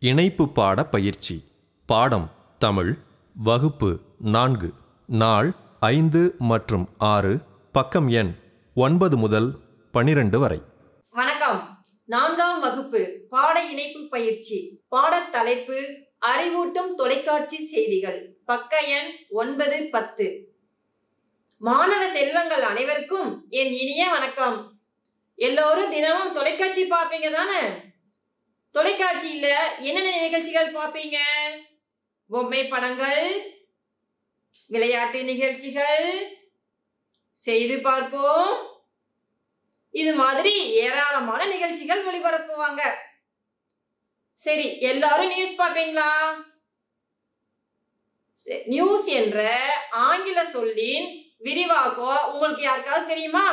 இணைப்பு பாட பயிற்சி பாடம் தமிழ் வகுப்பு நான்கு நாள் ஐந்து மற்றும் ஆறு பக்கம் எண் ஒன்பது முதல் பனிரெண்டு வரை வணக்கம் நான்காம் வகுப்பு பாட இணைப்பு பயிற்சி பாடத் தலைப்பு அறிவூட்டும் தொலைக்காட்சி செய்திகள் பக்க எண் ஒன்பது பத்து மாணவ செல்வங்கள் அனைவருக்கும் என் இனிய வணக்கம் எல்லோரும் தினமும் தொலைக்காட்சி பார்ப்பீங்க தானே தொலைக்காட்சியில என்னென்ன நிகழ்ச்சிகள் பார்ப்பீங்க பொம்மை படங்கள் விளையாட்டு நிகழ்ச்சிகள் செய்து பார்ப்போம் இது மாதிரி ஏராளமான நிகழ்ச்சிகள் ஒளிபரப்புவாங்க சரி எல்லாரும் நியூஸ் பார்ப்பீங்களா சரி, நியூஸ் என்ற ஆங்கில சொல்லின் விரிவாக்கம் உங்களுக்கு யாருக்காவது தெரியுமா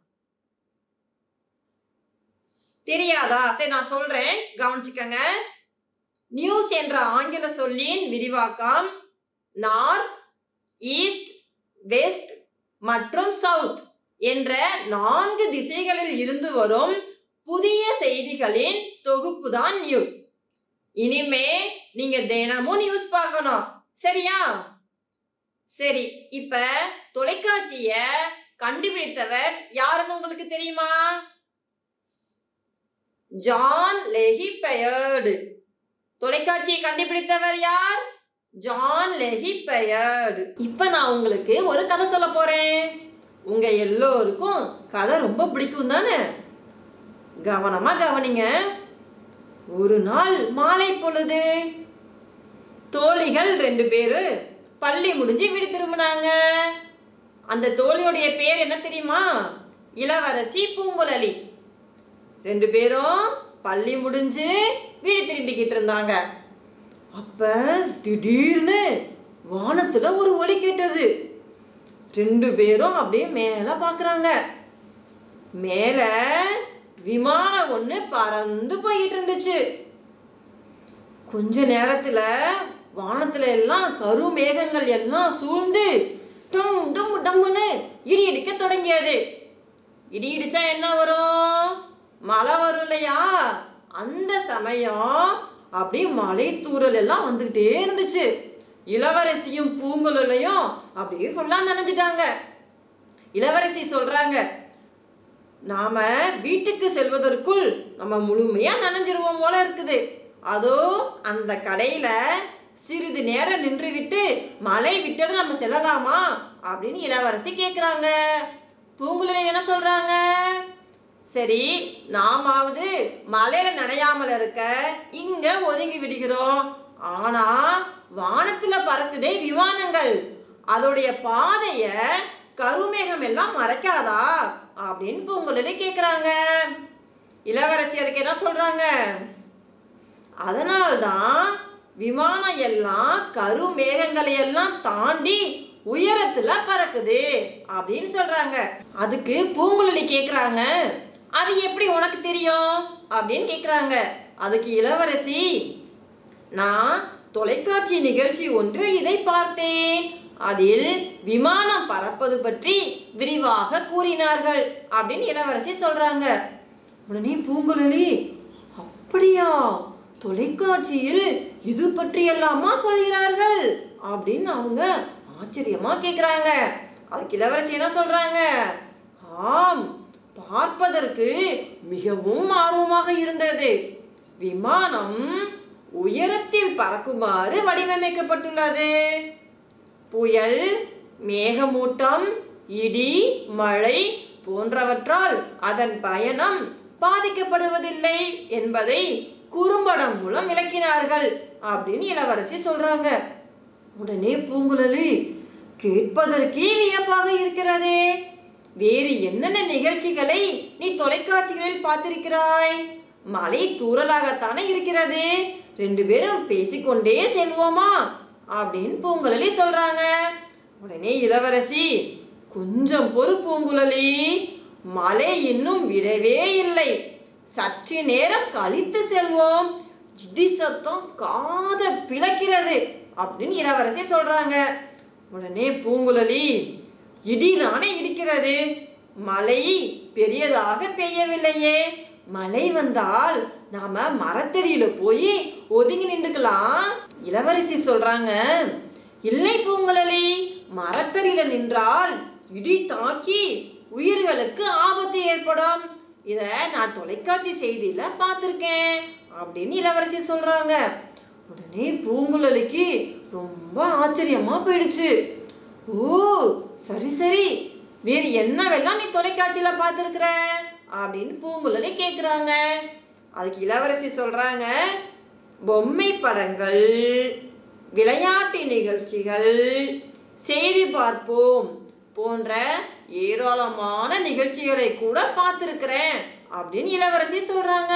தெரியாதா சரி நான் சொல்றேன் கவனிச்சுக்கங்க நியூஸ் என்ற ஆங்கில சொல்லின் விரிவாக்கம் நார்த் ஈஸ்ட் வெஸ்ட் மற்றும் சவுத் என்ற நான்கு திசைகளில் இருந்து வரும் புதிய செய்திகளின் தொகுப்பு தான் நியூஸ் இனிமே நீங்க தினமும் நியூஸ் பார்க்கணும் சரியா சரி இப்ப தொலைக்காட்சிய கண்டுபிடித்தவர் யாருன்னு உங்களுக்கு தெரியுமா ஜான் லெஹி பெயர்டு தொலைக்காட்சியை கண்டுபிடித்தவர் யார் ஜான் லெஹி பெயர்டு இப்ப நான் உங்களுக்கு ஒரு கதை சொல்ல போறேன் உங்க எல்லோருக்கும் கதை ரொம்ப பிடிக்கும் தானே கவனமா கவனிங்க ஒரு நாள் மாலை பொழுது தோழிகள் ரெண்டு பேரு பள்ளி முடிஞ்சு வீடு திரும்பினாங்க அந்த தோழியுடைய பேர் என்ன தெரியுமா இளவரசி பூங்குழலி ரெண்டு பேரும் பள்ளி முடிஞ்சு வீடு திரும்பிக்கிட்டு இருந்தாங்க அப்ப திடீர்னு வானத்துல ஒரு ஒலி கேட்டது ரெண்டு பேரும் அப்படியே மேலே பார்க்குறாங்க மேலே விமானம் ஒன்று பறந்து போயிட்டு இருந்துச்சு கொஞ்ச நேரத்தில் வானத்துல எல்லாம் கருமேகங்கள் எல்லாம் சூழ்ந்து டம் டம் டம்முன்னு இடி இடிக்க தொடங்கியது இடி இடிச்சா என்ன வரும் மழை வரும் இல்லையா அந்த சமயம் அப்படியே மலை தூறல் எல்லாம் வந்துக்கிட்டே இருந்துச்சு இளவரசியும் பூங்குழலையும் அப்படியே ஃபுல்லாக நனைஞ்சிட்டாங்க இளவரசி சொல்றாங்க நாம வீட்டுக்கு செல்வதற்குள் நம்ம முழுமையா நனைஞ்சிருவோம் போல இருக்குது அதோ அந்த கடையில சிறிது நேரம் நின்றுவிட்டு மழை விட்டது நம்ம செல்லலாமா அப்படின்னு இளவரசி கேட்குறாங்க பூங்குழலி என்ன சொல்றாங்க சரி நாமாவது மலையில நனையாமல் இருக்க இங்க ஒதுங்கி விடுகிறோம் ஆனா வானத்துல பறக்குதே விமானங்கள் அதோடைய பாதைய கருமேகம் எல்லாம் மறைக்காதா அப்படின்னு பூங்குழலி கேக்குறாங்க இளவரசி அதுக்கு என்ன சொல்றாங்க அதனால்தான் விமானம் எல்லாம் கருமேகங்களை எல்லாம் தாண்டி உயரத்துல பறக்குது அப்படின்னு சொல்றாங்க அதுக்கு பூங்குழலி கேக்குறாங்க அது எப்படி உனக்கு தெரியும் அப்படின்னு கேக்குறாங்க அதுக்கு இளவரசி நான் தொலைக்காட்சி நிகழ்ச்சி ஒன்றில் இதை பார்த்தேன் அதில் விமானம் பறப்பது பற்றி விரிவாக கூறினார்கள் அப்படின்னு இளவரசி சொல்றாங்க உடனே பூங்குழலி அப்படியா தொலைக்காட்சியில் இது பற்றி எல்லாமா சொல்கிறார்கள் அப்படின்னு அவங்க ஆச்சரியமா கேக்குறாங்க அதுக்கு இளவரசி என்ன சொல்றாங்க ஆம் பார்ப்பதற்கு மிகவும் ஆர்வமாக இருந்தது விமானம் உயரத்தில் பறக்குமாறு வடிவமைக்கப்பட்டுள்ளது புயல் மேகமூட்டம் இடி மழை போன்றவற்றால் அதன் பயணம் பாதிக்கப்படுவதில்லை என்பதை குறும்படம் மூலம் விளக்கினார்கள் அப்படின்னு இளவரசி சொல்றாங்க உடனே பூங்குழலி கேட்பதற்கே வியப்பாக இருக்கிறதே வேறு என்னென்ன நிகழ்ச்சிகளை நீ தொலைக்காட்சிகளில் பார்த்திருக்கிறாய் மலை தூறலாகத்தானே இருக்கிறது ரெண்டு பேரும் பேசிக்கொண்டே செல்வோமா அப்படின்னு பூங்குழலி சொல்றாங்க உடனே இளவரசி கொஞ்சம் பொறு பூங்குழலி மழை இன்னும் விடவே இல்லை சற்று நேரம் கழித்து செல்வோம் இடி சத்தம் காத பிளக்கிறது அப்படின்னு இளவரசி சொல்றாங்க உடனே பூங்குழலி இடி தானே இருக்கிறது மழை பெரியதாக பெய்யவில்லையே மழை வந்தால் நாம மரத்தடியில போய் ஒதுங்கி நின்றுக்கலாம் இளவரசி சொல்றாங்க இல்லை பூங்குழலி மரத்தடியில நின்றால் இடி தாக்கி உயிர்களுக்கு ஆபத்து ஏற்படும் இத நான் தொலைக்காட்சி செய்தியில பார்த்துருக்கேன் அப்படின்னு இளவரசி சொல்றாங்க உடனே பூங்குழலிக்கு ரொம்ப ஆச்சரியமா போயிடுச்சு ஓ சரி சரி வேறு என்னவெல்லாம் நீ தொலைக்காட்சியில பார்த்துருக்குற அப்படின்னு பூங்குழலி கேட்குறாங்க அதுக்கு இளவரசி சொல்றாங்க பொம்மை படங்கள் விளையாட்டு நிகழ்ச்சிகள் செய்தி பார்ப்போம் போன்ற ஏராளமான நிகழ்ச்சிகளை கூட பார்த்துருக்கிறேன் அப்படின்னு இளவரசி சொல்றாங்க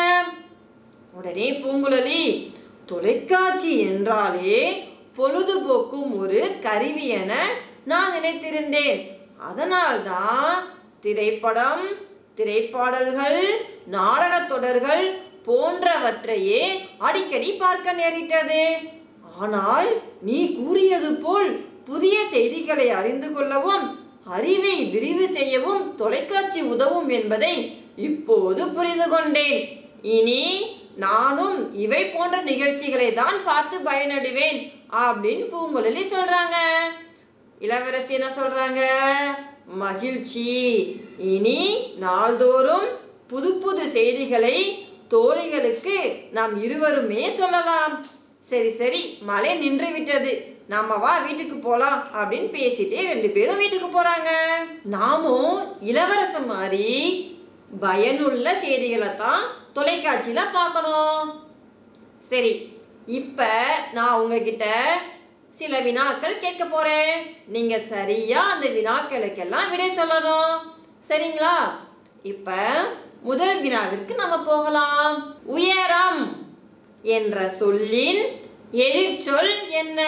உடனே பூங்குழலி தொலைக்காட்சி என்றாலே பொழுதுபோக்கும் ஒரு கருவி என நான் நினைத்திருந்தேன் அதனால்தான் திரைப்படம் திரைப்பாடல்கள் நாடகத் தொடர்கள் போன்றவற்றையே அடிக்கடி பார்க்க நேரிட்டது ஆனால் நீ கூறியது போல் புதிய செய்திகளை அறிந்து கொள்ளவும் அறிவை விரிவு செய்யவும் தொலைக்காட்சி உதவும் என்பதை இப்போது புரிந்து கொண்டேன் இனி நானும் இவை போன்ற நிகழ்ச்சிகளை தான் பார்த்து பயனடைவேன் அப்படின்னு பூங்குழலி சொல்றாங்க இளவரசி என்ன சொல்றாங்க மகிழ்ச்சி இனி நாள்தோறும் புது புது செய்திகளை தோழிகளுக்கு நாம் இருவருமே சொல்லலாம் சரி சரி மழை நின்று விட்டது நாம வா வீட்டுக்கு போலாம் அப்படின்னு பேசிட்டே ரெண்டு பேரும் வீட்டுக்கு போறாங்க நாமும் இளவரசன் மாதிரி பயனுள்ள செய்திகளை தான் தொலைக்காட்சியில பார்க்கணும் சரி இப்ப நான் உங்ககிட்ட சில வினாக்கள் கேட்க போறேன் நீங்க சரியா அந்த வினாக்களுக்கெல்லாம் விடை சொல்லணும் சரிங்களா இப்ப முதல் வினாவிற்கு நம்ம போகலாம் உயரம் என்ற சொல்லின் எதிர்ச்சொல் என்ன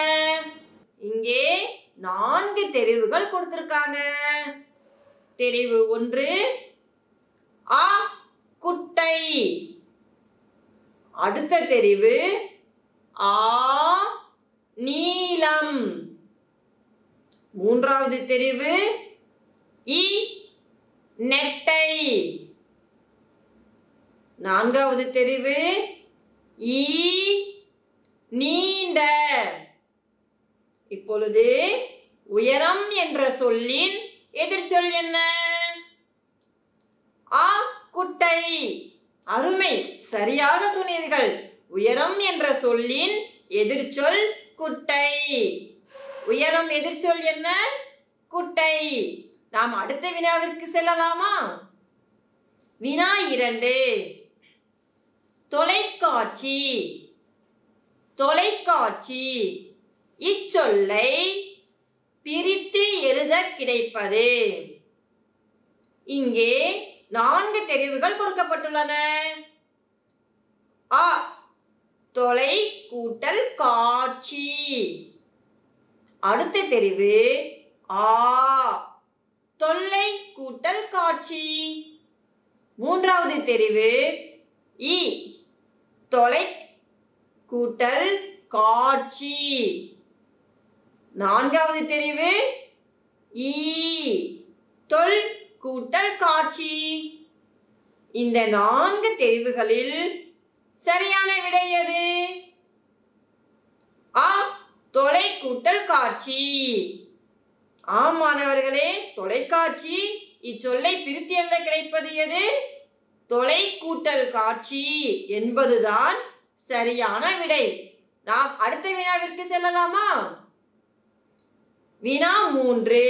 இங்கே நான்கு தெரிவுகள் கொடுத்திருக்காங்க தெரிவு ஒன்று ஆ குட்டை அடுத்த தெரிவு ஆ நீலம் மூன்றாவது தெரிவு இ நெட்டை நான்காவது தெரிவு ஈ நீண்ட இப்பொழுது உயரம் என்ற சொல்லின் எதிர்ச்சொல் என்ன ஆ குட்டை அருமை சரியாக சொன்னீர்கள் உயரம் என்ற சொல்லின் எதிர்ச்சொல் குட்டை உயரம் எதிர்ச்சொல் என்ன குட்டை நாம் அடுத்த வினாவிற்கு செல்லலாமா வினா இரண்டு தொலைக்காட்சி தொலைக்காட்சி இச்சொல்லை பிரித்து எழுத கிடைப்பது இங்கே நான்கு தெரிவுகள் கொடுக்கப்பட்டுள்ளன ஆ தொலை கூட்டல் காட்சி அடுத்த தெரிவு ஆ தொல்லை கூட்டல் காட்சி மூன்றாவது தெரிவு இ தொலை கூட்டல் காட்சி நான்காவது தெரிவு ஈ தொல் கூட்டல் காட்சி இந்த நான்கு தெரிவுகளில் சரியான விடை எது ஆ தொலை கூட்டல் காட்சி ஆம் மாணவர்களே தொலைக்காட்சி இச்சொல்லை பிரித்து எழுத கிடைப்பது எது தொலை கூட்டல் காட்சி என்பதுதான் சரியான விடை நாம் அடுத்த வினாவிற்கு செல்லலாமா வினா மூன்று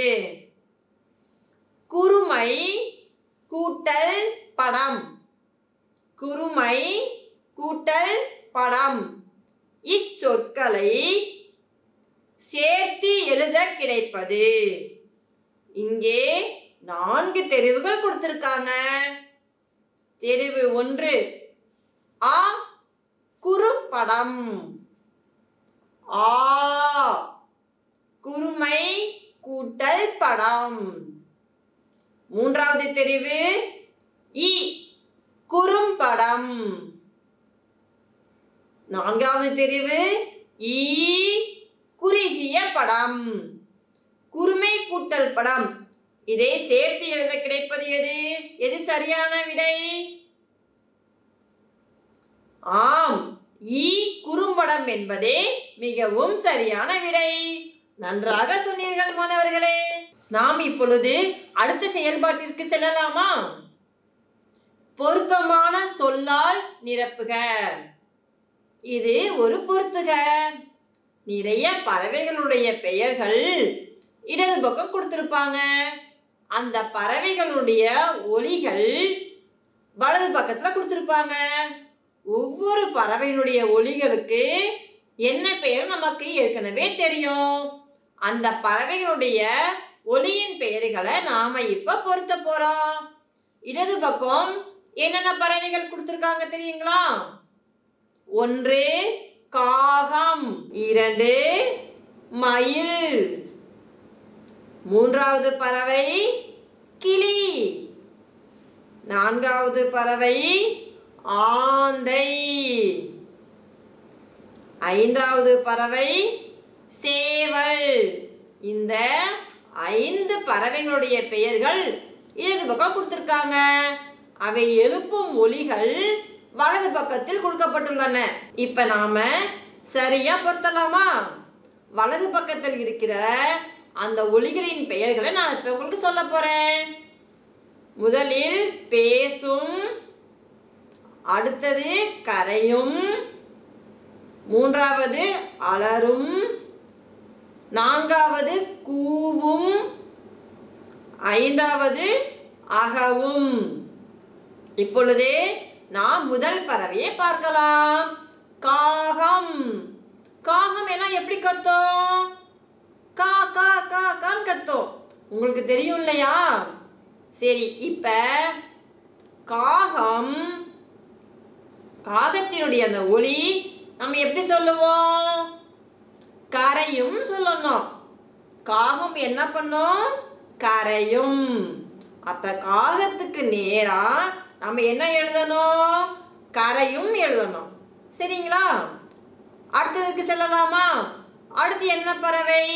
குறுமை கூட்டல் படம் குறுமை கூட்டல் படம் இச்சொற்களை சேர்த்து எழுத கிடைப்பது இங்கே நான்கு தெரிவுகள் கொடுத்திருக்காங்க தெரிவு ஒன்று ஆ குறுப்படம் ஆ குறுமை கூட்டல் படம் மூன்றாவது தெரிவு இ குறும்படம் நான்காவது தெரிவு ஈ குறுகிய படம் குறுமை கூட்டல் படம் இதை சேர்த்து எழுத கிடைப்பது எது எது சரியான விடை ஆம் ஈ குறும்படம் என்பதே மிகவும் சரியான விடை நன்றாக சொன்னீர்கள் மாணவர்களே நாம் இப்பொழுது அடுத்த செயல்பாட்டிற்கு செல்லலாமா பொருத்தமான சொல்லால் நிரப்புக இது ஒரு பொருத்துக நிறைய பறவைகளுடைய பெயர்கள் இடது பக்கம் கொடுத்துருப்பாங்க அந்த பறவைகளுடைய ஒலிகள் வலது பக்கத்தில் கொடுத்துருப்பாங்க ஒவ்வொரு பறவையினுடைய ஒலிகளுக்கு என்ன பெயர் நமக்கு ஏற்கனவே தெரியும் அந்த பறவைகளுடைய ஒலியின் பெயர்களை நாம இப்ப பொருத்த போறோம் இடது பக்கம் என்னென்ன பறவைகள் கொடுத்துருக்காங்க தெரியுங்களா ஒன்று காகம் இரண்டு மயில் மூன்றாவது பறவை கிளி நான்காவது பறவை ஆந்தை ஐந்தாவது பறவை சேவல் இந்த ஐந்து பறவைகளுடைய பெயர்கள் இடது பக்கம் கொடுத்துருக்காங்க அவை எழுப்பும் ஒலிகள் வலது பக்கத்தில் கொடுக்கப்பட்டுள்ளன இப்ப நாம சரியா பொருத்தலாமா வலது பக்கத்தில் இருக்கிற அந்த ஒலிகளின் பெயர்களை நான் இப்ப உங்களுக்கு சொல்ல போறேன் முதலில் பேசும் அடுத்தது கரையும் மூன்றாவது அலரும் நான்காவது கூவும் ஐந்தாவது அகவும் இப்பொழுது நாம் முதல் பறவையை பார்க்கலாம் காகம் காகம் எல்லாம் எப்படி கத்தும் கா கா கா கான்னு கத்தும் உங்களுக்கு தெரியும் இல்லையா சரி இப்ப காகம் காகத்தினுடைய அந்த ஒளி நம்ம எப்படி சொல்லுவோம் கரையும் சொல்லணும் காகம் என்ன பண்ணும் கரையும் அப்ப காகத்துக்கு நேரா நம்ம என்ன எழுதணும் கரையும் எழுதணும் சரிங்களா அடுத்ததுக்கு செல்லலாமா அடுத்து என்ன பறவை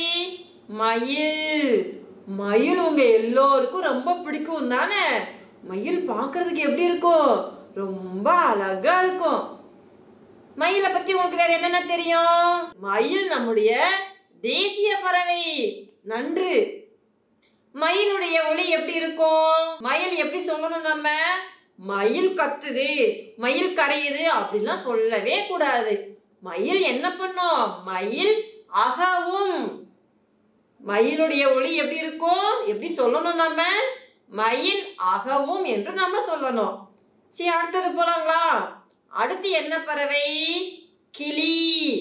மயில் மயில் உங்க எல்லோருக்கும் ரொம்ப பிடிக்கும் தானே மயில் பார்க்கிறதுக்கு எப்படி இருக்கும் ரொம்ப அழகா இருக்கும் மயிலை பத்தி உங்களுக்கு வேற என்னென்ன தெரியும் மயில் நம்முடைய தேசிய பறவை நன்று மயிலுடைய ஒளி எப்படி இருக்கும் மயில் எப்படி சொல்லணும் நம்ம மயில் கத்துது மயில் கரையுது அப்படிலாம் சொல்லவே கூடாது மயில் என்ன பண்ணும் மயில் அகவும் மயிலுடைய ஒளி எப்படி இருக்கும் எப்படி சொல்லணும் நம்ம மயில் அகவும் என்று நம்ம சொல்லணும் சரி அடுத்தது போலாங்களா அடுத்து என்ன பறவை கிளி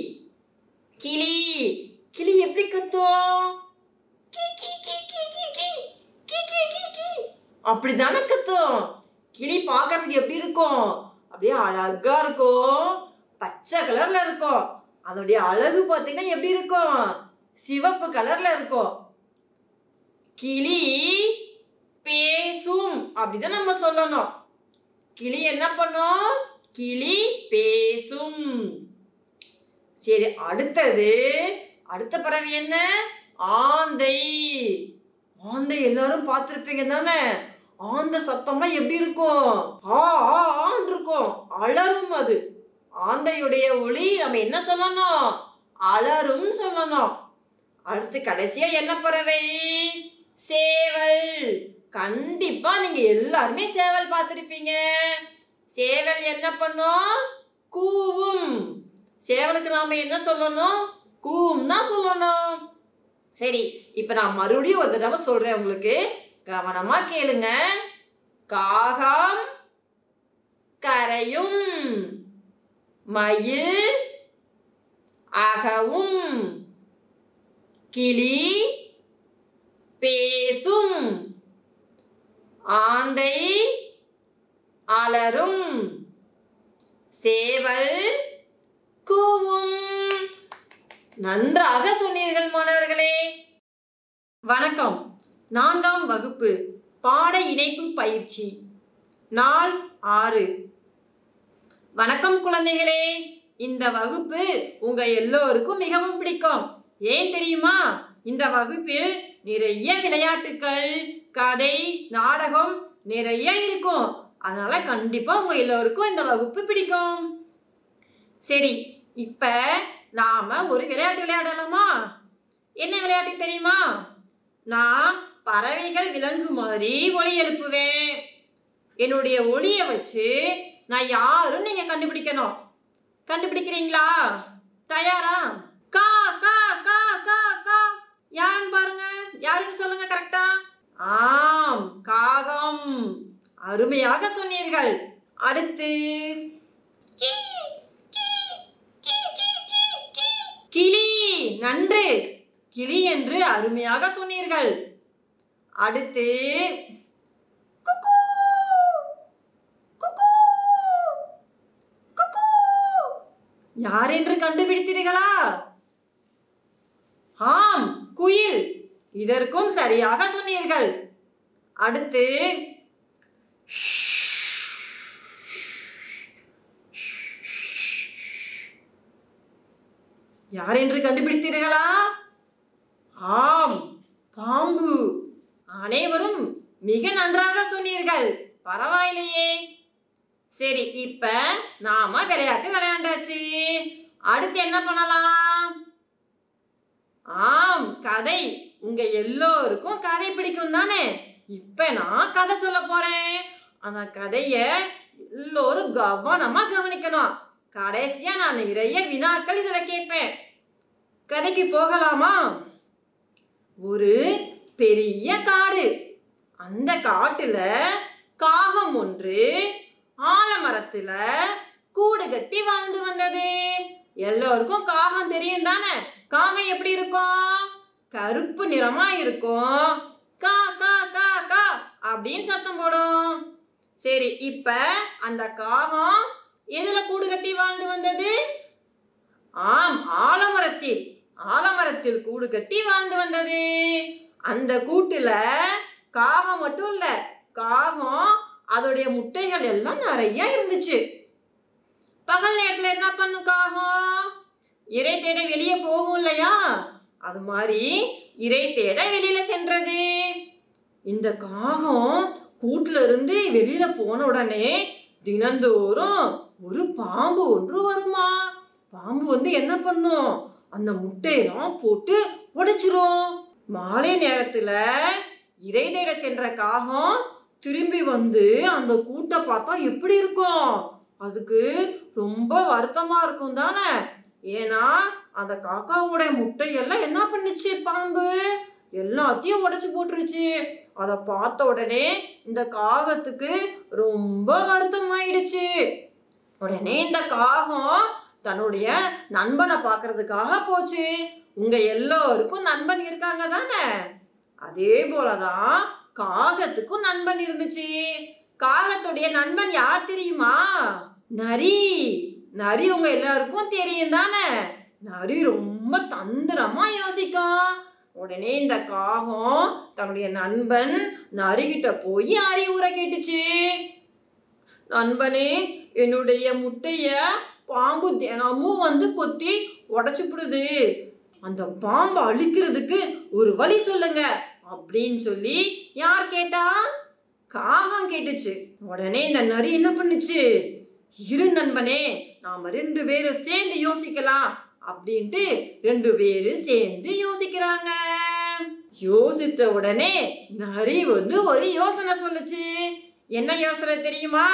கிளி கிளி எப்படி கத்தும் கீ, கீ, கீ, கீ, கீ, கீ. கீ, கீ, கீ, கீ. அப்படிதானே கத்தும் கிளி பார்க்கறதுக்கு எப்படி இருக்கும் அப்படியே அழகா இருக்கும் பச்சை கலர்ல இருக்கும் அதோடைய அழகு பார்த்தீங்கன்னா எப்படி இருக்கும் சிவப்பு கலர்ல இருக்கும் கிளி பேசும் அப்படிதான் நம்ம சொல்லணும் கிளி என்ன பண்ணும் கிளி பேசும் சரி அடுத்தது அடுத்த பறவை என்ன ஆந்தை ஆந்தை எல்லாரும் பார்த்துருப்பீங்க தானே ஆந்த சத்தம்லாம் எப்படி இருக்கும் ஆ ஆ, ஆன்னு இருக்கும் அலறும் அது ஆந்தையுடைய ஒளி நம்ம என்ன சொல்லணும் அலறும் சொல்லணும் அடுத்து கடைசியா என்ன பறவை சேவல் கண்டிப்பா நீங்க எல்லாருமே சேவல் பார்த்துருப்பீங்க சேவல் என்ன பண்ணும் கூவும் சேவலுக்கு நாம என்ன சொல்லணும் கூவும் தான் சொல்லணும் சரி இப்போ நான் மறுபடியும் ஒரு தடவை சொல்றேன் உங்களுக்கு கவனமா கேளுங்க காகம் கரையும் மயில் அகவும் கிளி பேசும் ஆந்தை அலரும் சேவல் கூவும் நன்றாக சொன்னீர்கள் மாணவர்களே வணக்கம் நான்காம் வகுப்பு பாட இணைப்பு பயிற்சி நாள் ஆறு வணக்கம் குழந்தைகளே இந்த வகுப்பு உங்க எல்லோருக்கும் மிகவும் பிடிக்கும் ஏன் தெரியுமா இந்த வகுப்பில் நிறைய விளையாட்டுக்கள் கதை நாடகம் நிறைய இருக்கும் அதனால கண்டிப்பா உங்க எல்லோருக்கும் இந்த வகுப்பு பிடிக்கும் சரி இப்ப நாம ஒரு விளையாட்டு விளையாடலாமா என்ன விளையாட்டு தெரியுமா நான் பறவைகள் விலங்கு மாதிரி ஒலி எழுப்புவேன் என்னுடைய ஒளியை வச்சு நான் யாரும் நீங்க கண்டுபிடிக்கணும் கண்டுபிடிக்கிறீங்களா தயாரா கா கா கா கா கா யாருன்னு பாருங்க யாருன்னு சொல்லுங்க கரெக்டா ஆம் காகம் அருமையாக சொன்னீர்கள் அடுத்து கீ, கீ, கீ, கீ, கீ, கீ. கிளி நன்று கிளி என்று அருமையாக சொன்னீர்கள் அடுத்து குக்கூ, குக்கூ, குக்கூ. யார் என்று கண்டுபிடித்தீர்களா ஆம் குயில் இதற்கும் சரியாக சொன்னீர்கள் அடுத்து யார் என்று கண்டுபிடித்தீர்களா ஆம் பாம்பு அனைவரும் மிக நன்றாக சொன்னீர்கள் பரவாயில்லையே சரி இப்ப நாம விளையாட்டு விளையாண்டாச்சு அடுத்து என்ன பண்ணலாம் ஆம் கதை உங்க எல்லோருக்கும் கதை பிடிக்கும் தானே இப்ப நான் கதை சொல்ல போறேன் அந்த கதைய எல்லோரும் கவனமா கவனிக்கணும் கடைசியா நான் நிறைய வினாக்கள் இதுல கேட்பேன் கதைக்கு போகலாமா ஒரு பெரிய காடு அந்த காட்டுல காகம் ஒன்று ஆலமரத்துல கூடு கட்டி வாழ்ந்து வந்தது எல்லோருக்கும் காகம் தெரியும் தானே காகம் எப்படி இருக்கும் கருப்பு நிறமா இருக்கும் கா கா கா கா அப்படின்னு சத்தம் போடும் சரி இப்ப அந்த காகம் எதுல கூடு கட்டி வாழ்ந்து வந்தது ஆம் ஆலமரத்தில் ஆலமரத்தில் கூடு கட்டி வாழ்ந்து வந்தது அந்த கூட்டுல காகம் மட்டும் இல்ல காகம் அதோடைய முட்டைகள் எல்லாம் நிறைய இருந்துச்சு பகல் நேரத்துல என்ன பண்ணும் காகம் இறை தேட வெளியே போகும் இல்லையா அது மாதிரி இறை தேட வெளியில சென்றது இந்த காகம் கூட்டுல இருந்து வெளியில போன உடனே தினந்தோறும் ஒரு பாம்பு ஒன்று வருமா பாம்பு வந்து என்ன பண்ணும் அந்த முட்டையெல்லாம் போட்டு உடைச்சிரும் மாலை நேரத்துல இறை தேட சென்ற காகம் திரும்பி வந்து அந்த கூட்டை பார்த்தா எப்படி இருக்கும் அதுக்கு ரொம்ப வருத்தமா இருக்கும் தானே ஏன்னா அந்த காக்காவோட முட்டையெல்லாம் என்ன பண்ணுச்சு பாம்பு எல்லாத்தையும் உடைச்சு போட்டுருச்சு அதை பார்த்த உடனே இந்த காகத்துக்கு ரொம்ப வருத்தம் ஆயிடுச்சு உடனே இந்த காகம் தன்னுடைய நண்பனை பார்க்கறதுக்காக போச்சு உங்க எல்லோருக்கும் நண்பன் இருக்காங்க தானே அதே போலதான் காகத்துக்கும் நண்பன் இருந்துச்சு காகத்துடைய நண்பன் யார் தெரியுமா நரி நரி உங்க எல்லாருக்கும் தெரியும் தானே நரி ரொம்ப தந்திரமா யோசிக்கும் உடனே இந்த காகம் தன்னுடைய நண்பன் நரிகிட்ட போய் அறிவுரை கேட்டுச்சு நண்பனே என்னுடைய முட்டைய பாம்பு தினமும் வந்து கொத்தி உடச்சுப்புடுது அந்த பாம்பை அழிக்கிறதுக்கு ஒரு வழி சொல்லுங்க அப்படின்னு சொல்லி யார் கேட்டா காகம் கேட்டுச்சு உடனே இந்த நரி என்ன பண்ணுச்சு இரு நண்பனே நாம ரெண்டு பேரும் சேர்ந்து யோசிக்கலாம் அப்படின்ட்டு ரெண்டு பேரும் சேர்ந்து யோசிக்கிறாங்க யோசித்த உடனே நரி வந்து ஒரு யோசனை சொல்லுச்சு என்ன யோசனை தெரியுமா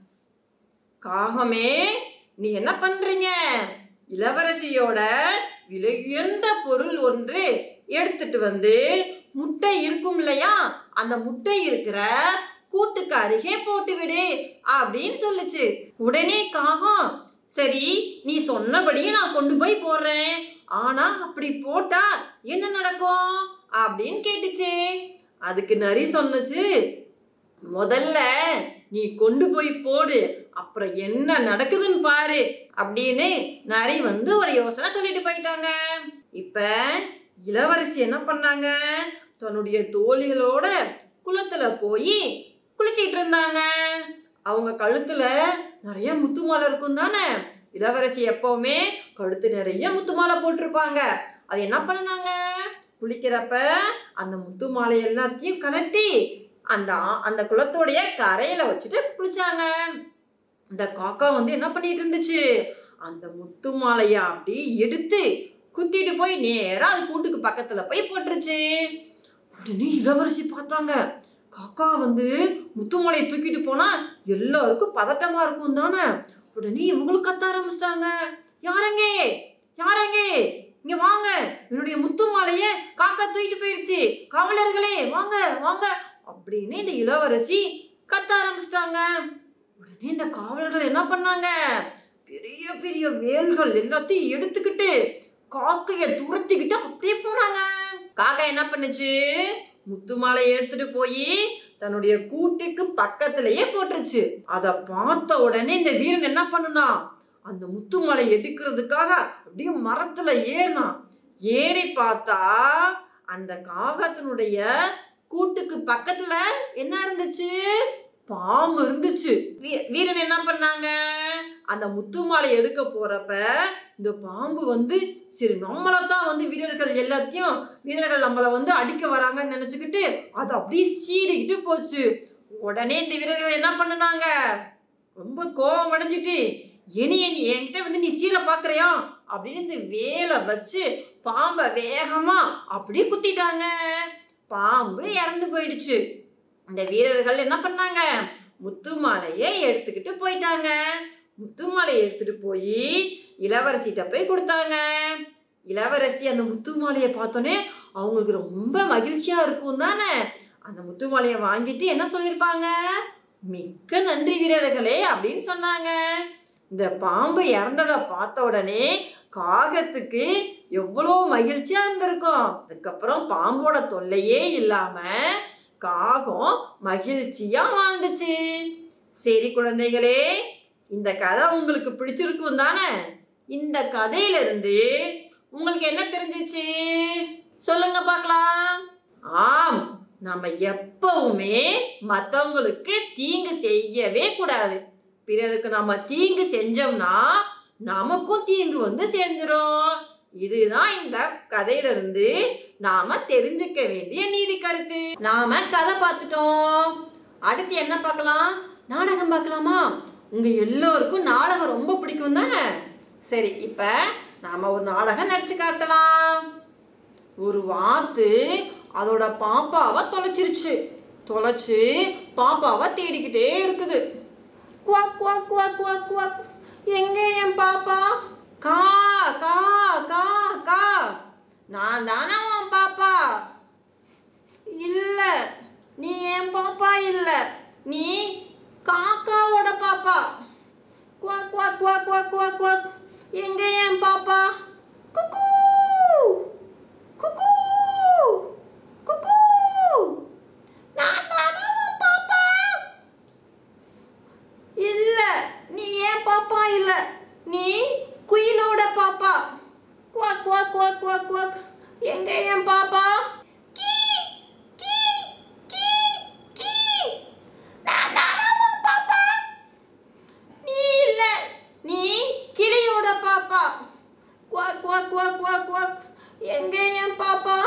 காகமே நீ என்ன பண்றீங்க இளவரசியோட விலை உயர்ந்த பொருள் ஒன்று எடுத்துட்டு வந்து முட்டை இருக்கும் இல்லையா அந்த முட்டை இருக்கிற கூட்டுக்கு அருகே போட்டு விடு அப்படின்னு சொல்லுச்சு உடனே காகம் சரி நீ சொன்னபடி நான் கொண்டு போய் போடுறேன் ஆனா அப்படி போட்டா என்ன நடக்கும் அப்படின்னு கேட்டுச்சு அதுக்கு நரி சொன்னுச்சு முதல்ல நீ கொண்டு போய் போடு அப்புறம் என்ன நடக்குதுன்னு பாரு அப்படின்னு நரி வந்து ஒரு யோசனை சொல்லிட்டு போயிட்டாங்க இப்ப இளவரசி என்ன பண்ணாங்க தன்னுடைய தோழிகளோட குளத்துல போய் குளிச்சிட்டு இருந்தாங்க அவங்க கழுத்துல நிறைய முத்து மாலை இருக்கும் தானே இளவரசி எப்பவுமே கழுத்து நிறைய முத்து மாலை போட்டிருப்பாங்க அது என்ன பண்ணாங்க குளிக்கிறப்ப அந்த முத்து மாலை எல்லாத்தையும் கலட்டி அந்த ஆ- அந்த குளத்தோடைய கரையில வச்சுட்டு குளிச்சாங்க இந்த காக்கா வந்து என்ன பண்ணிட்டு இருந்துச்சு அந்த முத்து மாலையை அப்படியே எடுத்து குத்திட்டு போய் நேரா அது கூட்டுக்கு பக்கத்துல போய் போட்டுருச்சு உடனே இளவரசி பார்த்தாங்க காக்கா வந்து முத்து மாலையை தூக்கிட்டு போனா எல்லாருக்கும் பதட்டமா இருக்கும் தானே உடனே இவங்களும் கத்த ஆரம்பிச்சிட்டாங்க யாரங்க யாரங்க இங்க வாங்க என்னுடைய முத்து மாலையை காக்கா தூக்கிட்டு போயிருச்சு காவலர்களே வாங்க வாங்க அப்படின்னு இந்த இளவரசி கத்த ஆரம்பிச்சிட்டாங்க உடனே இந்த காவலர்கள் என்ன பண்ணாங்க பெரிய பெரிய வேல்கள் எல்லாத்தையும் எடுத்துக்கிட்டு காக்கைய துரத்திக்கிட்டு அப்படியே போனாங்க காக்கா என்ன பண்ணுச்சு முத்து மாலையை எடுத்துட்டு போய் தன்னுடைய கூட்டுக்கு பக்கத்திலேயே போட்டுருச்சு அதை பார்த்த உடனே இந்த வீரன் என்ன பண்ணுனா அந்த முத்து மாலை எடுக்கிறதுக்காக அப்படியே மரத்துல ஏறினான் ஏறி பார்த்தா அந்த காகத்தினுடைய கூட்டுக்கு பக்கத்துல என்ன இருந்துச்சு பாம்பு இருந்துச்சு வீ- வீரன் என்ன பண்ணாங்க அந்த முத்து மாலை எடுக்க போறப்ப இந்த பாம்பு வந்து சரி நம்மளை தான் வந்து வீரர்கள் எல்லாத்தையும் வீரர்கள் நம்மளை வந்து அடிக்க வராங்கன்னு நினச்சிக்கிட்டு அது அப்படியே சீறிக்கிட்டு போச்சு உடனே இந்த வீரர்கள் என்ன பண்ணுனாங்க ரொம்ப கோபம் அடைஞ்சிட்டு இனி நீ என்கிட்ட வந்து நீ சீரை பார்க்குறியா அப்படின்னு இந்த வேலை வச்சு பாம்பை வேகமா அப்படியே குத்திட்டாங்க பாம்பு இறந்து போயிடுச்சு இந்த வீரர்கள் என்ன பண்ணாங்க முத்து மாலையை எடுத்துக்கிட்டு போயிட்டாங்க முத்து மாலையை எடுத்துட்டு போய் இளவரசிகிட்ட போய் கொடுத்தாங்க இளவரசி அந்த முத்து மாலையை பார்த்தோன்னே அவங்களுக்கு ரொம்ப மகிழ்ச்சியா இருக்கும் தானே அந்த முத்து மாலையை வாங்கிட்டு என்ன சொல்லியிருப்பாங்க மிக்க நன்றி வீரர்களே அப்படின்னு சொன்னாங்க இந்த பாம்பு இறந்ததை பார்த்த உடனே காகத்துக்கு எவ்வளோ மகிழ்ச்சியா இருந்திருக்கும் அதுக்கப்புறம் பாம்போட தொல்லையே இல்லாம காகம் மகிழ்ச்சியா வாழ்ந்துச்சு சரி குழந்தைகளே இந்த கதை உங்களுக்கு பிடிச்சிருக்கும் தானே இந்த கதையிலிருந்து உங்களுக்கு என்ன தெரிஞ்சிச்சு சொல்லுங்க பார்க்கலாம் ஆம் நம்ம எப்பவுமே மற்றவங்களுக்கு தீங்கு செய்யவே கூடாது பிறருக்கு நம்ம தீங்கு செஞ்சோம்னா நமக்கும் தீங்கு வந்து சேர்ந்துரும் இதுதான் இந்த கதையிலிருந்து நாம தெரிஞ்சுக்க வேண்டிய நீதி கருத்து நாம கதை பார்த்துட்டோம் அடுத்து என்ன பார்க்கலாம் நாடகம் பார்க்கலாமா உங்க எல்லோருக்கும் நாடகம் ரொம்ப பிடிக்கும் தானே சரி இப்ப நாம ஒரு நாடகம் நடிச்சு காட்டலாம் ஒரு வாத்து அதோட பாப்பாவை தொலைச்சிருச்சு தொலைச்சு பாப்பாவை தேடிக்கிட்டே இருக்குது quack quack quack quack quack எங்கே என் பாப்பா கா கா கா கா நான் தானே உன் பாப்பா இல்ல நீ என் பாப்பா இல்ல நீ காக்காவோட பாப்பா quack quack quack quack quack quack எங்க என் பாப்பா குக்கூ குக்கூ குக்கூ நான் தானே உன் பாப்பா இல்ல நீ ஏன் பாப்பா இல்ல நீ குயிலோட பாப்பா quack quack quack quack quack எங்க என் பாப்பா கீ கீ கீ கீ நான் தானே உன் பாப்பா நீ இல்ல நீ கிளியோட பாப்பா quack quack quack quack quack எங்க என் பாப்பா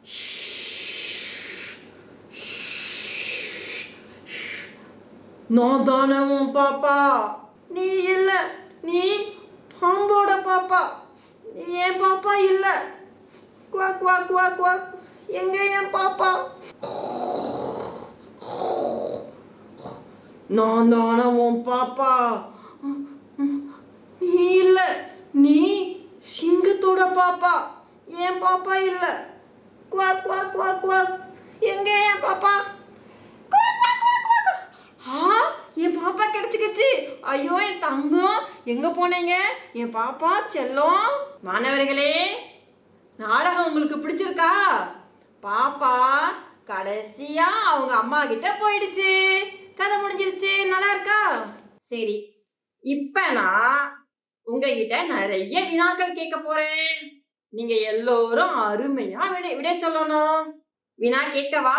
நான் தானே உன் பாப்பா நீ இல்ல நீ பாம்போட பாப்பா நீ என் பாப்பா இல்ல குவாக் குவாக் குவாக் குவாக் எங்க என் பாப்பா நான் தானே உன் பாப்பா நீ இல்ல நீ சிங்கத்தோட பாப்பா என் பாப்பா இல்ல குவாக் குவாக் குவாக் குவாக் எங்க என் பாப்பா குவாக், குவாக், குவாக், குவாக். ஆ என் பாப்பா கிடைச்சிக்கிச்சு ஐயோ என் தங்கம் எங்க போனீங்க என் பாப்பா செல்லம் மாணவர்களே நாடகம் உங்களுக்கு பிடிச்சிருக்கா பாப்பா கடைசியா அவங்க அம்மா கிட்ட போயிடுச்சு கதை முடிஞ்சிருச்சு நல்லா இருக்கா சரி இப்ப நான் உங்ககிட்ட நிறைய வினாக்கள் கேட்க போறேன் நீங்க எல்லோரும் அருமையா விடை விடை சொல்லணும் வினா கேட்கவா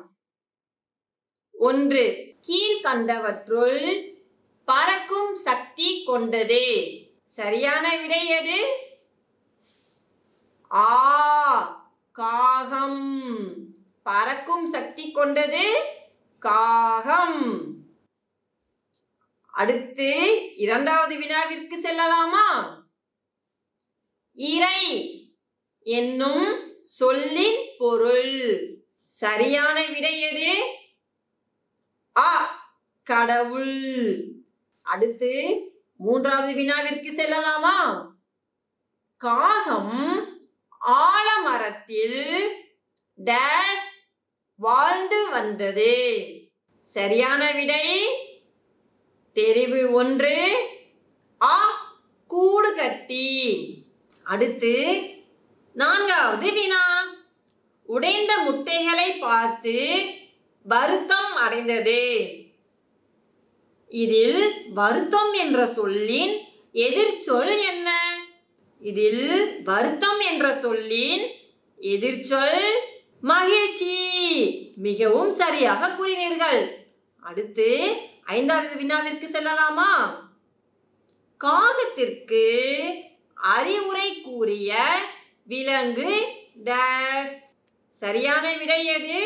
ஒன்று கீழ்கண்டவற்றுள் பறக்கும் சக்தி கொண்டது சரியான விடை எது ஆ காகம் பறக்கும் சக்தி கொண்டது காகம் அடுத்து இரண்டாவது வினாவிற்கு செல்லலாமா இறை என்னும் சொல்லின் பொருள் சரியான விடை எது ஆ கடவுள் அடுத்து மூன்றாவது வினாவிற்கு செல்லலாமா காகம் ஆலமரத்தில் டேஸ் வாழ்ந்து வந்தது சரியான விடை தெரிவு ஒன்று ஆ கூடு கட்டி அடுத்து நான்காவது வினா உடைந்த முட்டைகளை பார்த்து வருத்தம் அடைந்தது இதில் வருத்தம் என்ற சொல்லின் எதிர்ச்சொல் என்ன இதில் வருத்தம் என்ற சொல்லின் எதிர்ச்சொல் மகிழ்ச்சி மிகவும் சரியாக கூறினீர்கள் அடுத்து ஐந்தாவது வினாவிற்கு செல்லலாமா காகத்திற்கு அறிவுரை கூறிய விலங்கு டேஸ் சரியான விடை எது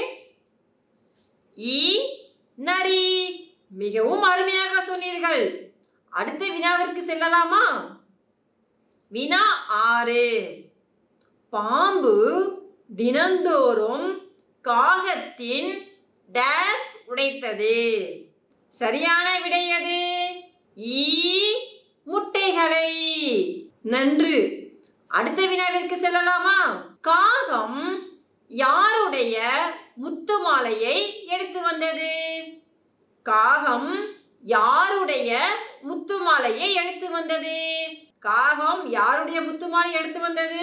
இ நரி மிகவும் அருமையாக சொன்னீர்கள் அடுத்த வினாவிற்கு செல்லலாமா வினா ஆறு பாம்பு தினந்தோறும் காகத்தின் டேஸ் உடைத்தது சரியான விடை எது ஈ முட்டைகளை நன்று அடுத்த வினாவிற்கு செல்லலாமா காகம் யாருடைய முத்து மாலையை எடுத்து வந்தது காகம் யாருடைய முத்து மாலையை எடுத்து வந்தது காகம் யாருடைய முத்து மாலை எடுத்து வந்தது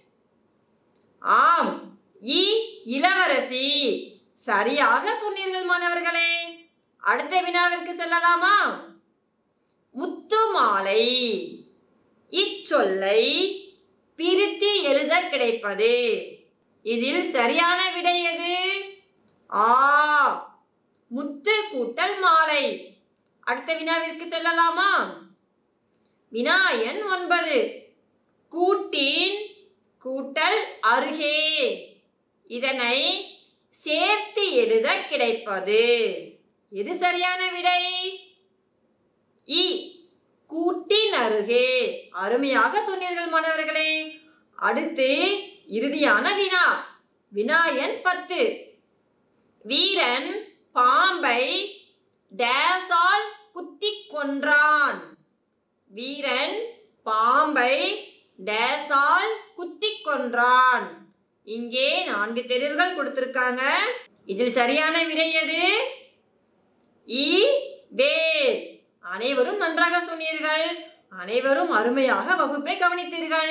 ஆம் இ இளவரசி சரியாக சொன்னீர்கள் மாணவர்களே அடுத்த வினாவிற்கு செல்லலாமா முத்து மாலை இச்சொல்லை பிரித்து எழுத கிடைப்பது இதில் சரியான விடை எது ஆ முத்து கூட்டல் மாலை அடுத்த வினாவிற்கு செல்லலாமா வினா எண் ஒன்பது கூட்டின் கூட்டல் அருகே இதனை சேர்த்து எழுத கிடைப்பது எது சரியான விடை இ கூட்டின் அருகே அருமையாக சொன்னீர்கள் மாணவர்களே அடுத்து இறுதியான வினா வினா எண் பத்து வீரன் பாம்பை டேஸால் குத்திக் கொன்றான் வீரன் பாம்பை டேஸால் குத்திக் கொன்றான் இங்கே நான்கு தெரிவுகள் கொடுத்திருக்காங்க இதில் சரியான விடை எது இ வேர் அனைவரும் நன்றாக சொன்னீர்கள் அனைவரும் அருமையாக வகுப்பை கவனித்தீர்கள்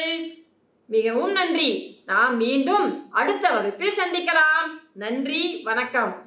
மிகவும் நன்றி நாம் மீண்டும் அடுத்த வகுப்பில் சந்திக்கலாம் நன்றி வணக்கம்